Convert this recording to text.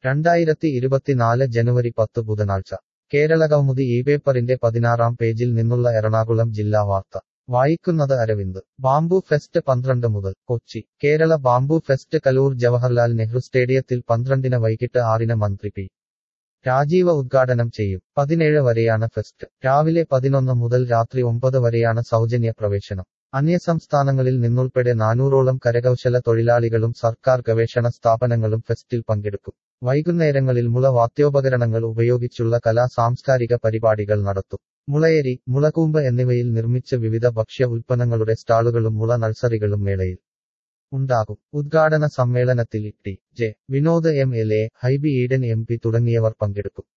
രണ്ടായിരത്തി ഇരുപത്തിനാല് ജനുവരി പത്ത് ബുധനാഴ്ച കേരളകൗമുദി ഈ പേപ്പറിന്റെ പതിനാറാം പേജിൽ നിന്നുള്ള എറണാകുളം ജില്ലാ വാർത്ത വായിക്കുന്നത് അരവിന്ദ് ബാംബു ഫെസ്റ്റ് പന്ത്രണ്ട് മുതൽ കൊച്ചി കേരള ബാംബു ഫെസ്റ്റ് കലൂർ ജവഹർലാൽ നെഹ്റു സ്റ്റേഡിയത്തിൽ പന്ത്രണ്ടിന് വൈകിട്ട് ആറിന് മന്ത്രി പി രാജീവ ഉദ്ഘാടനം ചെയ്യും പതിനേഴ് വരെയാണ് ഫെസ്റ്റ് രാവിലെ പതിനൊന്ന് മുതൽ രാത്രി ഒമ്പത് വരെയാണ് സൗജന്യ പ്രവേശനം അന്യസംസ്ഥാനങ്ങളിൽ നിന്നുൾപ്പെടെ നാനൂറോളം കരകൗശല തൊഴിലാളികളും സർക്കാർ ഗവേഷണ സ്ഥാപനങ്ങളും ഫെസ്റ്റിൽ പങ്കെടുക്കും വൈകുന്നേരങ്ങളിൽ മുള വാദ്യോപകരണങ്ങൾ ഉപയോഗിച്ചുള്ള കലാ സാംസ്കാരിക പരിപാടികൾ നടത്തും മുളയരി മുളകൂമ്പ് എന്നിവയിൽ നിർമ്മിച്ച വിവിധ ഭക്ഷ്യ ഉൽപ്പന്നങ്ങളുടെ സ്റ്റാളുകളും മുള നഴ്സറികളും മേളയിൽ ഉണ്ടാകും ഉദ്ഘാടന സമ്മേളനത്തിൽ T J Vinod M L A Hibi Eden M P തുടങ്ങിയവർ പങ്കെടുക്കും